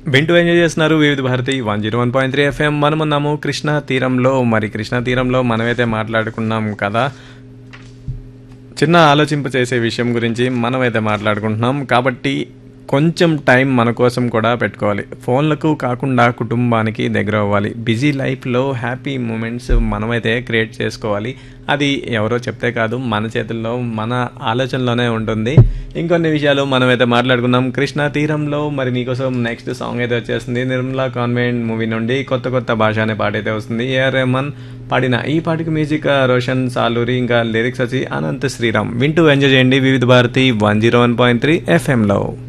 వింటూ ఎంజాయ్ చేస్తున్నారు Vividha Bharati one zero one point three FM మనం ఉన్నాము కృష్ణా తీరంలో మరి కృష్ణా తీరంలో మనమైతే మాట్లాడుకున్నాం కదా చిన్న ఆలోచింప చేసే విషయం గురించి మనమైతే మాట్లాడుకుంటున్నాం కాబట్టి కొంచెం టైం మన కోసం కూడా పెట్టుకోవాలి ఫోన్లకు కాకుండా కుటుంబానికి దగ్గర అవ్వాలి బిజీ లైఫ్లో హ్యాపీ మూమెంట్స్ మనమైతే క్రియేట్ చేసుకోవాలి అది ఎవరో చెప్తే కాదు మన చేతుల్లో మన ఆలోచనలోనే ఉంటుంది ఇంకొన్ని విషయాలు మనమైతే మాట్లాడుకున్నాం కృష్ణా తీరంలో మరి నీకోసం నెక్స్ట్ సాంగ్ అయితే వచ్చేస్తుంది నిర్మలా కాన్వెంట్ మూవీ నుండి కొత్త కొత్త భాష అనే పాట అయితే వస్తుంది ఏఆర్ రెహమాన్ పాడిన ఈ పాటకి మ్యూజిక్ రోషన్ సాలూరి ఇంకా లిరిక్స్ వచ్చి అనంత శ్రీరామ్ వింటూ ఎంజాయ్ చేయండి Vividha Bharati one zero one point three ఎఫ్ఎంలో